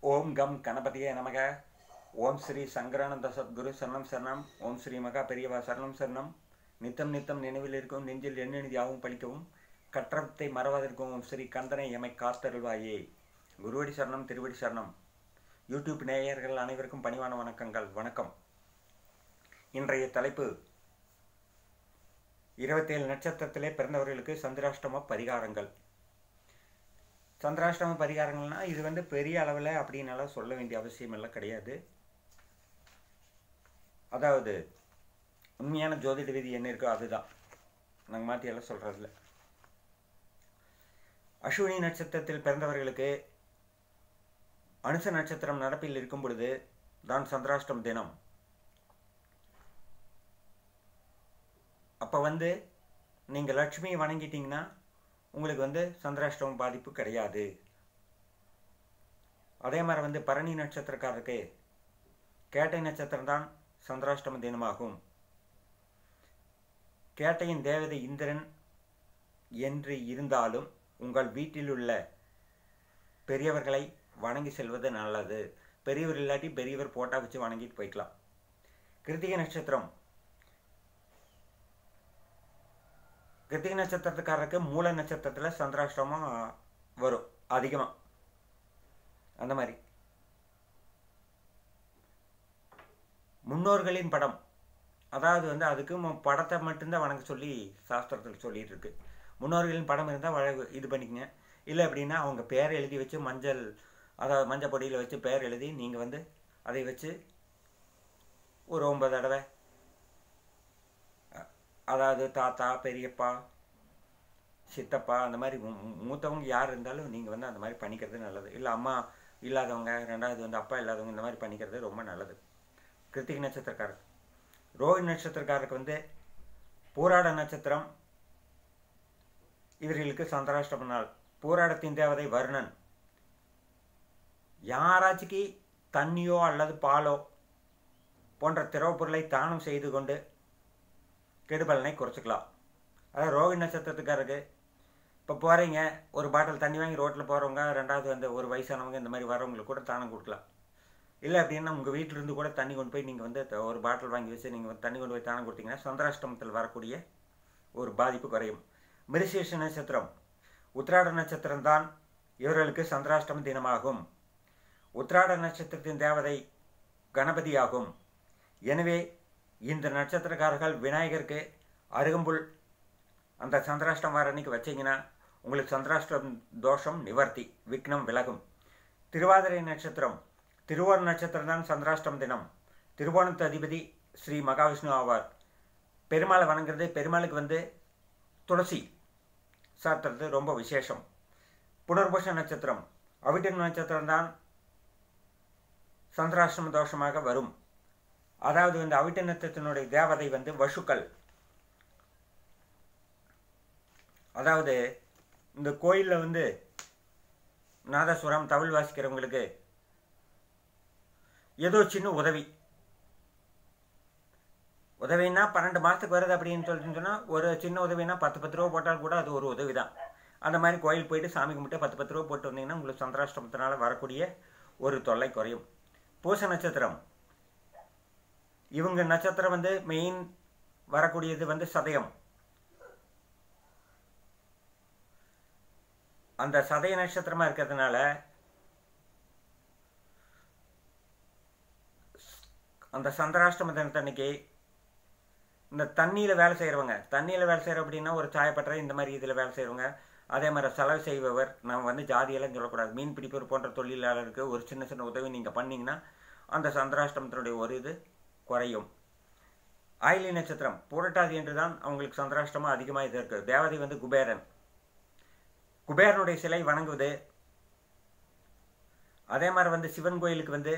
ஓம் come கணபதியே நமக ஓம் ஸ்ரீ சங்கரானந்த சத்குரு சரணம் சரணம் ஓம் ஸ்ரீ மகா பெரியவா சரணம் சரணம் நித்தம் நித்தம் நினைவில் இருக்கும் நெஞ்சில் எண்ணெழுதி யாவும் பழிக்கவும் கற்றத்தை மறவாதிருக்கும் ஓம் ஸ்ரீ கந்தனை எமை காத்தருள்வாயே குருவடி சரணம் திருவடி சரணம் யூடியூப் நேயர்கள் அனைவருக்கும் பணிவான வணக்கங்கள் வணக்கம் இன்றைய தலைப்பு இருபத்தேழு நட்சத்திரத்திலே பிறந்தவர்களுக்கு சந்திராஷ்டம பரிகாரங்கள் சந்திராஷ்டம பரிகாரங்கள்னா இது வந்து பெரிய அளவில் அப்படின்னால சொல்ல வேண்டிய அவசியம் எல்லாம் கிடையாது அதாவது உண்மையான ஜோதிட விதி என்ன இருக்கோ அதுதான் நாங்கள் மாற்றி எல்லாம் சொல்கிறதில்ல அஸ்வினி நட்சத்திரத்தில் பிறந்தவர்களுக்கு அனுச நட்சத்திரம் நடப்பில் இருக்கும் பொழுது தான் சந்திராஷ்டம் தினம் அப்போ வந்து நீங்கள் லட்சுமியை வணங்கிட்டீங்கன்னா உங்களுக்கு வந்து சந்திராஷ்டமம் பாதிப்பு கிடையாது அதே மாதிரி வந்து பரணி நட்சத்திரக்காரருக்கு கேட்டை நட்சத்திரம் தான் சந்திராஷ்டம தினமாகும் கேட்டையின் தேவதை இந்திரன் என்று இருந்தாலும் உங்கள் வீட்டில் உள்ள பெரியவர்களை வணங்கி செல்வது நல்லது பெரியவர் இல்லாட்டி பெரியவர் போட்டா வச்சு வணங்கிட்டு போய்க்கலாம் கிருத்திகை நட்சத்திரம் கிருத்திகை நட்சத்திரத்துக்காரருக்கு மூல நட்சத்திரத்தில் சந்திராஷ்டமம் வரும் அதிகமாக அந்த மாதிரி முன்னோர்களின் படம் அதாவது வந்து அதுக்கு மு- படத்தை மட்டும்தான் வணங்க சொல்லி சாஸ்திரத்தில் சொல்லிட்டு இருக்கு முன்னோர்களின் படம் இருந்தால் வழ இது பண்ணிக்கங்க இல்லை அப்படின்னா அவங்க பேர் எழுதி வச்சு மஞ்சள் அதாவது மஞ்சள் பொடியில் வச்சு பேர் எழுதி நீங்கள் வந்து அதை வச்சு ஒரு ஒன்பது தடவை அதாவது தாத்தா பெரியப்பா சித்தப்பா அந்த மாதிரி மூ- மூ- மூத்தவங்க யார் இருந்தாலும் நீங்கள் வந்து அந்த மாதிரி பண்ணிக்கிறது நல்லது இல்லை அம்மா இல்லாதவங்க ரெண்டாவது வந்து அப்பா இல்லாதவங்க இந்த மாதிரி பண்ணிக்கிறது ரொம்ப நல்லது கிருத்திகை நட்சத்திரக்காரர் ரோஹிணி நட்சத்திரக்காரருக்கு வந்து பூராட நட்சத்திரம் இவர்களுக்கு சந்திராஷ்டம நாள் பூராடத்தின் தேவதை வருணன் யாராச்சுக்கு தண்ணியோ அல்லது பாலோ போன்ற திரவப் பொருளை தானம் செய்து கொண்டு கெடுபலனை குறைச்சிக்கலாம் அதாவது ரோகிணி நட்சத்திரத்துக்காரருக்கு இப்போ போகிறீங்க ஒரு பாட்டில் தண்ணி வாங்கி ரோட்டில் போகிறவங்க ரெண்டாவது வந்து ஒரு வயசானவங்க இந்த மாதிரி வரவங்களுக்கு கூட தானம் கொடுக்கலாம் இல்லை அப்படின்னா உங்கள் வீட்டிலிருந்து கூட தண்ணி கொண்டு போய் நீங்கள் வந்து த- ஒரு பாட்டில் வாங்கி வச்சு நீங்கள் வந்து தண்ணி கொண்டு போய் தானம் கொடுத்தீங்கன்னா சந்திராஷ்டமத்தில் வரக்கூடிய ஒரு பாதிப்பு குறையும் மிருசேஷ நட்சத்திரம் உத்திராட நட்சத்திரம் தான் இவர்களுக்கு சந்திராஷ்டம தினமாகும் உத்திராட நட்சத்திரத்தின் தேவதை கணபதியாகும் எனவே இந்த நட்சத்திரக்காரர்கள் விநாயகருக்கு அருகம்புல் அந்த சந்திராஷ்டம் வர அன்னைக்கு வச்சீங்கன்னா உங்களுக்கு சந்திராஷ்டம் தோஷம் நிவர்த்தி விக்னம் விலகும் திருவாதிரை நட்சத்திரம் திருவோண நட்சத்திரம் தான் சந்திராஷ்டம் தினம் திருவோணத்து அதிபதி ஸ்ரீ மகாவிஷ்ணு ஆவார் பெருமாளை வணங்குறது பெருமாளுக்கு வந்து துளசி சாத்துறது ரொம்ப விசேஷம் புனர்பூஷ நட்சத்திரம் அவிட்டன் நட்சத்திரம் தான் சந்திராஷ்டம தோஷமாக வரும் அதாவது வந்து அவிட்ட நட்சத்திரத்தினுடைய தேவதை வந்து வசுக்கள் அதாவது இந்த கோயிலில் வந்து நாதஸ்வரம் தவில் வாசிக்கிறவங்களுக்கு ஏதோ சின்ன உதவி உதவின்னா பன்னெண்டு மாதத்துக்கு வருது அப்படின்னு சொல்லிட்டு சொன்னால் ஒரு சின்ன உதவினா பத்து பத்து ரூபா போட்டால் கூட அது ஒரு உதவி தான் அந்த மாதிரி கோயில் போயிட்டு சாமி கும்பிட்டு பத்து பத்து ரூபா போட்டு வந்தீங்கன்னா உங்களுக்கு சந்திராஷ்டமத்தினால வரக்கூடிய ஒரு தொல்லை குறையும் பூச நட்சத்திரம் இவங்க நட்சத்திரம் வந்து மெயின் வரக்கூடியது வந்து சதயம் அந்த சதய நட்சத்திரமா இருக்கிறதுனால அந்த சந்திராஷ்டம தினத்தன்னைக்கு இந்த தண்ணியில் வேலை செய்கிறவங்க தண்ணியில் வேலை செய்கிற அப்படின்னா ஒரு சாயப்பட்டறை இந்த மாதிரி இதில் வேலை செய்கிறவங்க அதே மாதிரி செலவு செய்பவர் நம்ம வந்து ஜாதியெல்லாம் சொல்லக்கூடாது மீன் பிடிப்பவர் போன்ற தொழிலாளருக்கு ஒரு சின்ன சின்ன உதவி நீங்கள் பண்ணீங்கன்னா அந்த சந்திராஷ்டமத்தினுடைய ஒரு இது குறையும் ஆயிலி நட்சத்திரம் புரட்டாதி என்று தான் அவங்களுக்கு சந்திராஷ்டமம் அதிகமாக இது இருக்குது தேவதை வந்து குபேரன் குபேரனுடைய சிலை வணங்குவது அதே மாதிரி வந்து சிவன் கோயிலுக்கு வந்து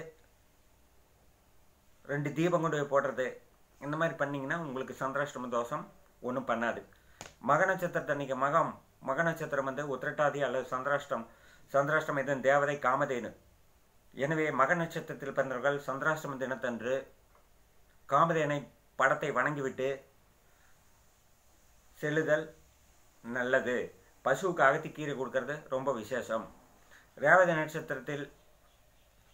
ரெண்டு தீபம் கொண்டு போய் போடுறது இந்த மாதிரி பண்ணீங்கன்னா உங்களுக்கு சந்திராஷ்டம தோஷம் ஒன்றும் பண்ணாது மக நட்சத்திரத்தை அன்னைக்கு மகம் மக நட்சத்திரம் வந்து உத்திரட்டாதி அல்லது சந்திராஷ்டம் சந்திராஷ்டம் இதன் தேவதை காமதேனு எனவே மக நட்சத்திரத்தில் பிறந்தவர்கள் சந்திராஷ்டம தினத்தன்று காமதேனை படத்தை வணங்கிவிட்டு செல்லுதல் நல்லது பசுவுக்கு அகத்தி கீரை கொடுக்கறது ரொம்ப விசேஷம் ரேவதி நட்சத்திரத்தில்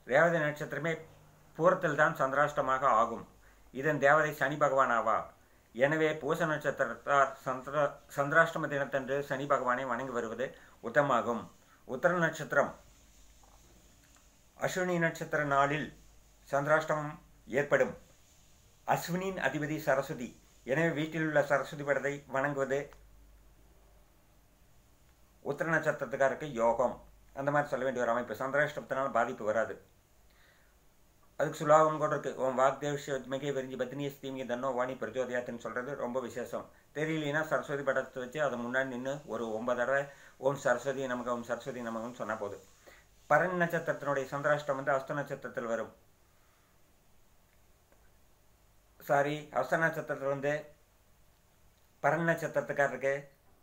ரேவதி நட்சத்திரமே பூரத்தில் தான் சந்திராஷ்டமாக ஆகும் இதன் தேவதை சனி பகவான் ஆவார் எனவே பூச நட்சத்திரத்தார் சந்திர சந்திராஷ்டம தினத்தன்று சனி பகவானை வணங்கி வருவது உத்தமாகும் உத்தர நட்சத்திரம் அஸ்வினி நட்சத்திர நாளில் சந்திராஷ்டமம் ஏற்படும் அஸ்வினின் அதிபதி சரஸ்வதி எனவே வீட்டில் உள்ள சரஸ்வதி படத்தை வணங்குவது உத்தர நட்சத்திரத்துக்காருக்கு யோகம் அந்த மாதிரி சொல்ல வேண்டிய ஒரு அமைப்பு சந்திராஷ்டமத்தினால பாதிப்பு வராது அதுக்கு சுலாபம் கூட இருக்கு ஓம் வாக்தேவிஷமிகை விரிஞ்சு பத்தினிய ஸ்தீமிக தன்னோ வாணி பிரச்சோதயாத்துன்னு சொல்கிறது ரொம்ப விசேஷம் தெரியலனா சரஸ்வதி படத்தை வச்சு அதை முன்னாடி நின்று ஒரு ஒன்பது தடவை ஓம் சரஸ்வதி நமக்கு ஓம் சரஸ்வதி நமக்குன்னு சொன்னால் போதும் பரணி நட்சத்திரத்தினுடைய சந்திராஷ்டம் வந்து அஸ்த நட்சத்திரத்தில் வரும் சாரி அஸ்த நட்சத்திரத்தில் வந்து பரணி நட்சத்திரத்துக்காரருக்கு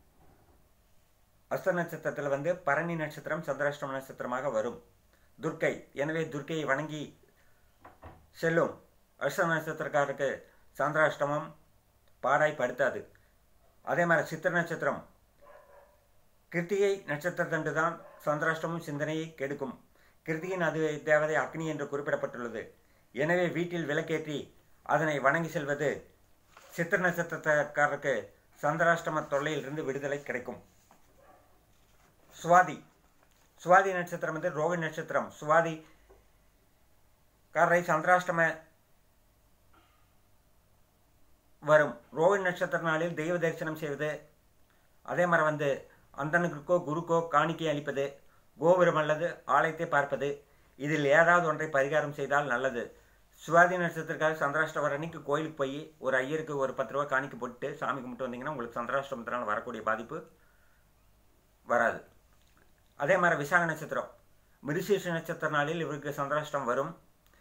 அஸ்த நட்சத்திரத்தில் வந்து பரணி நட்சத்திரம் சந்திராஷ்டம நட்சத்திரமாக வரும் துர்க்கை எனவே துர்க்கையை வணங்கி செல்லும் அஸ்த நட்சத்திரக்காரருக்கு சந்திராஷ்டமம் பாடாய் படுத்தாது அதே மாதிரி சித்திர நட்சத்திரம் கிருத்திகை நட்சத்திரத்தன்று தான் சந்திராஷ்டமம் சிந்தனையை கெடுக்கும் கிருத்திகின் அது தேவதை அக்னி என்று குறிப்பிடப்பட்டுள்ளது எனவே வீட்டில் விளக்கேற்றி அதனை வணங்கி செல்வது சித்திர நட்சத்திரக்காரருக்கு சந்திராஷ்டம தொல்லையிலிருந்து விடுதலை கிடைக்கும் சுவாதி சுவாதி நட்சத்திரம் வந்து ரோகிணி நட்சத்திரம் சுவாதி காரரை சந்திராஷ்டம வரும் ரோகிணி நட்சத்திர நாளில் தெய்வ தரிசனம் செய்வது அதே மாதிரி வந்து அந்தனுக்கோ குருக்கோ காணிக்கை அளிப்பது கோபுரம் அல்லது ஆலயத்தை பார்ப்பது இதில் ஏதாவது ஒன்றை பரிகாரம் செய்தால் நல்லது சுவாதி நட்சத்திரக்காக சந்திராஷ்டமர் அன்னைக்கு கோயிலுக்கு போய் ஒரு ஐயருக்கு ஒரு பத்து ரூபா காணிக்கை போட்டு சாமி கும்பிட்டு வந்தீங்கன்னா உங்களுக்கு சந்திராஷ்டமத்தினால் வரக்கூடிய பாதிப்பு வராது அதே மாதிரி விசாக நட்சத்திரம் மிருசீஷ நட்சத்திர நாளில் இவருக்கு சந்திராஷ்டம் வரும்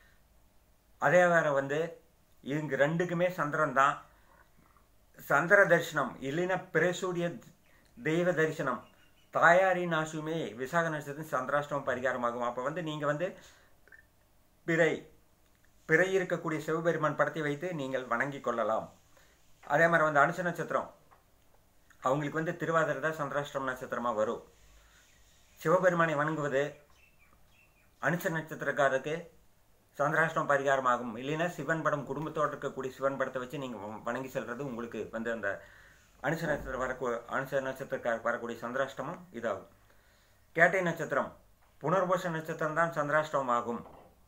அதே வேறு வந்து இவங்க ரெண்டுக்குமே சந்திரன் தான் சந்திர தரிசனம் இல்லைன்னா பிரசூடிய தெய்வ தரிசனம் தாயாரின் ஆசுமே விசாக நட்சத்திரம் சந்திராஷ்டமம் பரிகாரமாகும் அப்போ வந்து நீங்கள் வந்து பிறை பிறை இருக்கக்கூடிய சிவபெருமான் படத்தை வைத்து நீங்கள் வணங்கி கொள்ளலாம் அதே மாதிரி வந்து அனுச நட்சத்திரம் அவங்களுக்கு வந்து திருவாதிரை தான் சந்திராஷ்டிரம் நட்சத்திரமாக வரும் சிவபெருமானை வணங்குவது அனுச நட்சத்திரக்காரருக்கு சந்திராஷ்டம் பரிகாரமாகும் இல்லைன்னா சிவன் படம் குடும்பத்தோடு இருக்கக்கூடிய சிவன் படத்தை வச்சு நீங்கள் வணங்கி செல்வது உங்களுக்கு வந்து அந்த அனுச நட்சத்திரம் வரக்கூ அனுச நட்சத்திரக்காரருக்கு வரக்கூடிய சந்திராஷ்டமம் இதாகும் கேட்டை நட்சத்திரம் புனர்பூச நட்சத்திரம் தான் சந்திராஷ்டமம் ஆகும்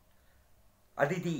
அதிதி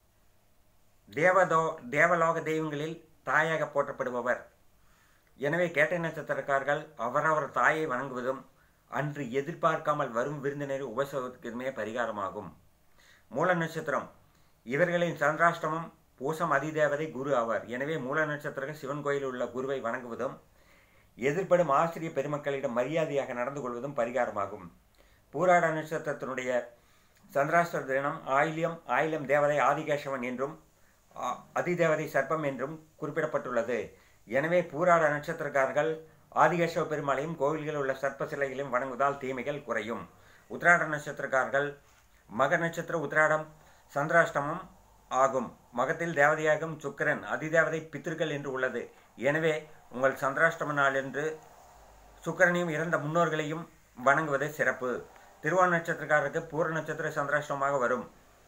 தேவதோ தேவலோக தெய்வங்களில் தாயாக போற்றப்படுபவர் எனவே கேட்டை நட்சத்திரக்காரர்கள் அவரவர் தாயை வணங்குவதும் அன்று எதிர்பார்க்காமல் வரும் விருந்தினரை உபசவத்துக்குமே பரிகாரமாகும் மூல நட்சத்திரம் இவர்களின் சந்திராஷ்டமம் பூசம் அதிதேவதை குரு ஆவார் எனவே மூல நட்சத்திரம் சிவன் கோயிலில் உள்ள குருவை வணங்குவதும் எதிர்ப்படும் ஆசிரிய பெருமக்களிடம் மரியாதையாக நடந்து கொள்வதும் பரிகாரமாகும் பூராட நட்சத்திரத்தினுடைய சந்திராஷ்டிர தினம் ஆயில்யம் ஆயிலம் தேவதை ஆதிகேசவன் என்றும் அதிதேவதை சர்ப்பம் என்றும் குறிப்பிடப்பட்டுள்ளது எனவே பூராட நட்சத்திரக்காரர்கள் ஆதிகேசவ பெருமாளையும் கோவில்களில் உள்ள சர்ப்ப சிலைகளையும் வணங்குவதால் தீமைகள் குறையும் உத்திராட நட்சத்திரக்காரர்கள் மக நட்சத்திர உத்திராடம் சந்திராஷ்டமம் ஆகும் மகத்தில் தேவதையாகும் சுக்கிரன் அதிதேவதை பித்திருக்கள் என்று உள்ளது எனவே உங்கள் சந்திராஷ்டம நாள் என்று சுக்கிரனையும் இறந்த முன்னோர்களையும் வணங்குவது சிறப்பு திருவோண நட்சத்திரக்காரருக்கு பூர நட்சத்திர சந்திராஷ்டமமாக வரும்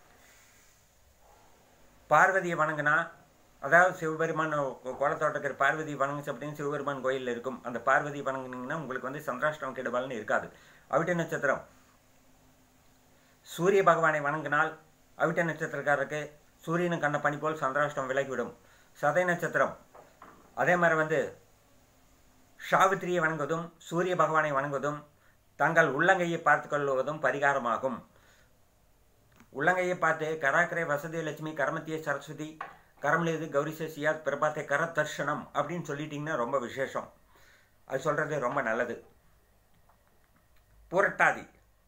பார்வதியை வணங்கினா அதாவது சிவபெருமான் கோலத்தோட்டக்கிற பார்வதி வணங்குச்சு அப்படின்னு சிவபெருமான் கோயிலில் இருக்கும் அந்த பார்வதி வணங்குனீங்கன்னா உங்களுக்கு வந்து சந்திராஷ்டமம் கெடுபால்னு இருக்காது அவிட்ட நட்சத்திரம் சூரிய பகவானை வணங்கினால் அவிட்ட நட்சத்திரக்காரருக்கு சூரியனும் கண்ண பனி போல் சந்திராஷ்டம் விலகிவிடும் சதை நட்சத்திரம் அதே மாதிரி வந்து சாவித்திரியை வணங்குவதும் சூரிய பகவானை வணங்குவதும் தங்கள் உள்ளங்கையை பார்த்து கொள்வதும் பரிகாரமாகும் உள்ளங்கையை பார்த்து கராக்கரை வசதி லட்சுமி கரமத்திய சரஸ்வதி கரம்லேது கௌரி சசியா பிரபாத்தை கர தர்ஷனம் அப்படின்னு சொல்லிட்டிங்கன்னா ரொம்ப விசேஷம் அது சொல்கிறது ரொம்ப நல்லது பூரட்டாதி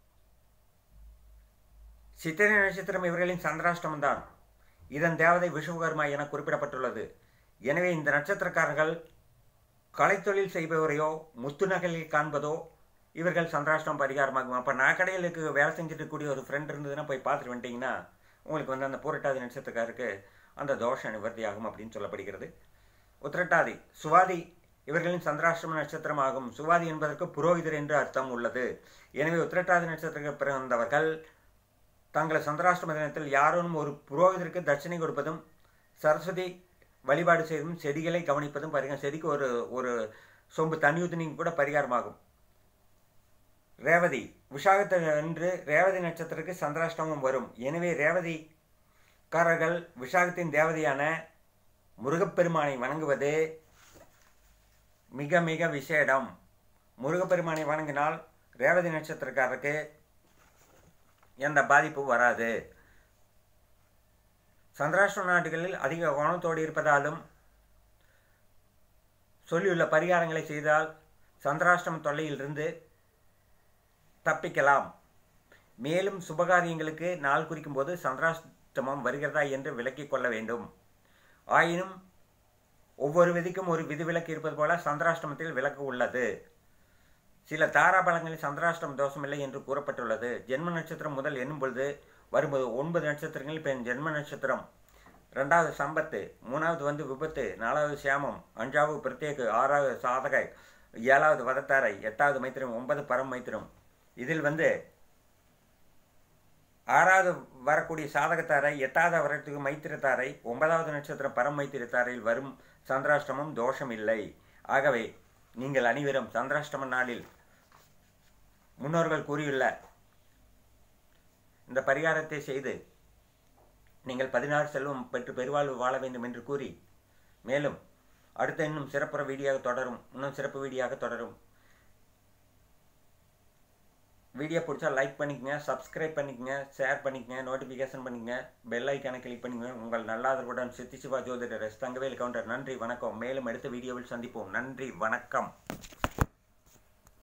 சித்திரை நட்சத்திரம் இவர்களின் சந்திராஷ்டமம் தான் இதன் தேவதை விஸ்வகர்மா என குறிப்பிடப்பட்டுள்ளது எனவே இந்த நட்சத்திரக்காரர்கள் கலைத்தொழில் செய்பவரையோ முத்து நகலில் காண்பதோ இவர்கள் சந்திராஷ்டம் பரிகாரமாகும் அப்போ நான் கடையிலுக்கு வேலை செஞ்சுட்டு இருக்கக்கூடிய ஒரு ஃப்ரெண்ட் இருந்ததுன்னா போய் பார்த்துட்டு வந்துட்டிங்கன்னா உங்களுக்கு வந்து அந்த பூரட்டாதி நட்சத்திரக்காருக்கு அந்த தோஷ நிவர்த்தி ஆகும் அப்படின்னு சொல்லப்படுகிறது உத்திரட்டாதி சுவாதி இவர்களின் சந்திராஷ்டம நட்சத்திரம் ஆகும் சுவாதி என்பதற்கு புரோகிதர் என்று அர்த்தம் உள்ளது எனவே உத்திரட்டாதி நட்சத்திரத்தில் பிறந்தவர்கள் தங்கள் சந்திராஷ்டம தினத்தில் யாரும் ஒரு புரோகிதருக்கு தட்சணை கொடுப்பதும் சரஸ்வதி வழிபாடு செய்வதும் செடிகளை கவனிப்பதும் பாருங்க செடிக்கு ஒரு ஒரு சொம்பு தண்ணி ஊற்றினிங்க கூட பரிகாரமாகும் ரேவதி விஷாகத்தை அன்று ரேவதி நட்சத்திரத்துக்கு சந்திராஷ்டமம் வரும் எனவே ரேவதிக்காரர்கள் விஷாகத்தின் தேவதையான முருகப்பெருமானை வணங்குவது மிக மிக விசேடம் முருகப்பெருமானை வணங்கினால் ரேவதி நட்சத்திரக்காரருக்கு எந்த பாதிப்பும் வராது சந்திராஷ்டிர நாடுகளில் அதிக கவனத்தோடு இருப்பதாலும் சொல்லியுள்ள பரிகாரங்களை செய்தால் சந்திராஷ்டிரம் தொல்லையிலிருந்து தப்பிக்கலாம் மேலும் சுபகாரியங்களுக்கு நாள் குறிக்கும் போது சந்திராஷ்டமம் வருகிறதா என்று விலக்கிக் கொள்ள வேண்டும் ஆயினும் ஒவ்வொரு விதிக்கும் ஒரு விதிவிலக்கு இருப்பது போல சந்திராஷ்டமத்தில் விலக்கு உள்ளது சில தாராபலங்களில் சந்திராஷ்டம தோஷமில்லை என்று கூறப்பட்டுள்ளது ஜென்ம நட்சத்திரம் முதல் எண்ணும் பொழுது வரும்போது ஒன்பது நட்சத்திரங்கள் இப்போ ஜென்ம நட்சத்திரம் ரெண்டாவது சம்பத்து மூணாவது வந்து விபத்து நாலாவது சியாமம் அஞ்சாவது பிரத்யேக ஆறாவது சாதக ஏழாவது வதத்தாரை எட்டாவது மைத்திரம் ஒன்பது பரம் மைத்திரம் இதில் வந்து ஆறாவது வரக்கூடிய சாதகத்தாரை எட்டாவது வரத்துக்கு மைத்திரத்தாரை ஒன்பதாவது நட்சத்திரம் பரம் மைத்திரத்தாரையில் வரும் சந்திராஷ்டமம் தோஷம் இல்லை ஆகவே நீங்கள் அனைவரும் சந்திராஷ்டம நாளில் முன்னோர்கள் கூறியுள்ள இந்த பரிகாரத்தை செய்து நீங்கள் பதினாறு செல்வம் பெற்று பெருவாழ்வு வாழ வேண்டும் என்று கூறி மேலும் அடுத்த இன்னும் சிறப்புற வீடியோவாக தொடரும் இன்னும் சிறப்பு வீடியோவாக தொடரும் வீடியோ பிடிச்சா லைக் பண்ணிக்கங்க சப்ஸ்கிரைப் பண்ணிக்கங்க ஷேர் பண்ணிக்கங்க நோட்டிஃபிகேஷன் பண்ணிக்கங்க பெல் ஐக்கானை கிளிக் பண்ணிக்கங்க உங்கள் நல்லாதரவுடன் சித்தி சிவா ஜோதிடர் எஸ் தங்கவேல் கவுண்டர் நன்றி வணக்கம் மேலும் அடுத்த வீடியோவில் சந்திப்போம் நன்றி வணக்கம்